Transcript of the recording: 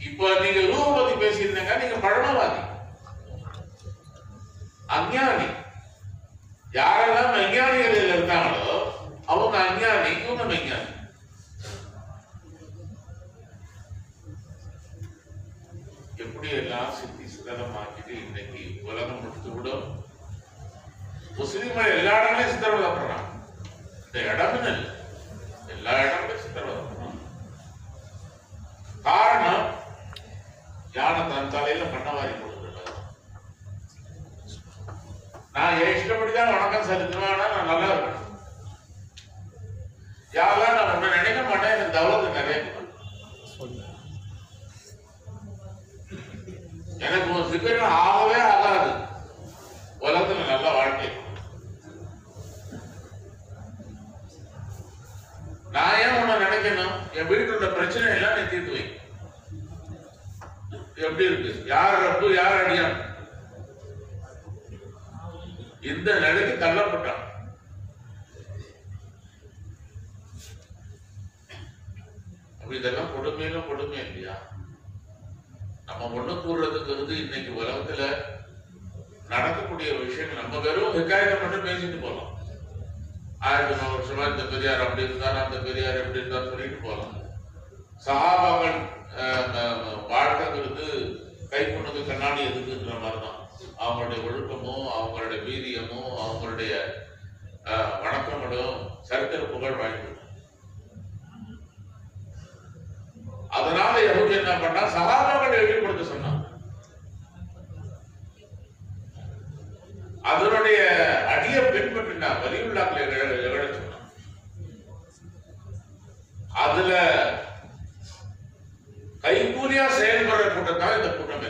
இப்ப நீங்க ரூப பத்தி பேசியிருந்தீங்க நீங்க பழமவாதி அஞ்ஞானி யாரெல்லாம் அஞ்ஞானிகள் இருக்காங்களோ அவங்க அஞ்ஞானி இவங்க மெஞ்ஞானி எப்படி எல்லாம் சித்தி சிதறமாக்கிட்டு இன்னைக்கு உலகம் முடித்து விடும் முஸ்லீம்கள் எல்லா இடங்களையும் சித்திரவதை பண்றாங்க இந்த இடம்னு இல்லை எல்லா இடங்களையும் சித்திரவதை பண்றாங்க காரணம் யானை தன் தலையில பண்ணவாரி கொடுக்குறது நான் என் இஷ்டப்படிதான் வணக்கம் செலுத்துவேன் ஆனா நான் நல்லா இருக்கேன் யாரெல்லாம் நான் உன்னை நினைக்க மாட்டேன் எனக்கு தௌலத்து நிறைய இருக்கு. எனக்கு ஒரு சிக்கல் ஆகவே ஆகாது உலகத்துல நல்ல வாழ்க்கை நான் ஏன் உன்னை நினைக்கணும் என் வீட்டுல உள்ள பிரச்சனை எல்லாம் நீ தீர்த்து வை எப்படி இருக்கு யார் ரப்பு யார் அடியான் இந்த நிலைக்கு தள்ளப்பட்டான் அப்ப இதெல்லாம் கொடுமையில கொடுமை இல்லையா நம்ம ஒண்ணு கூறுறதுங்கிறது இன்னைக்கு உலகத்துல நடக்கக்கூடிய விஷயங்கள் நம்ம வெறும் ஹிக்காயத்தை மட்டும் பேசிட்டு போகலாம் ஆயிரத்தி நூறு வருஷமா இந்த பெரியார் அப்படி இருந்தார் அந்த பெரியார் எப்படி இருந்தார் சொல்லிட்டு போகலாம் சகாபாக்கள் அஹ், அஹ், வாழ்க்கைங்கிறது கை கொண்டது கண்ணாடி எதுக்குன்ற மாதிரி தான் அவங்களுடைய ஒழுக்கமும் அவங்களுடைய வீரியமும் அவங்களுடைய அஹ், வணக்கங்களும் சரித்திர புகழ் வாய்ப்பு அதனால யகுதி என்ன பண்ணா சகாபாக்களை வெளிப்படுத்த சொன்னான் அதனுடைய அடிய பின்பற்றினா வலியுள்ளாக்களை எழ சொன்னான் அதுல கைகூலியா செயல்படுற கூட்டம் தான் இந்த கூட்டம்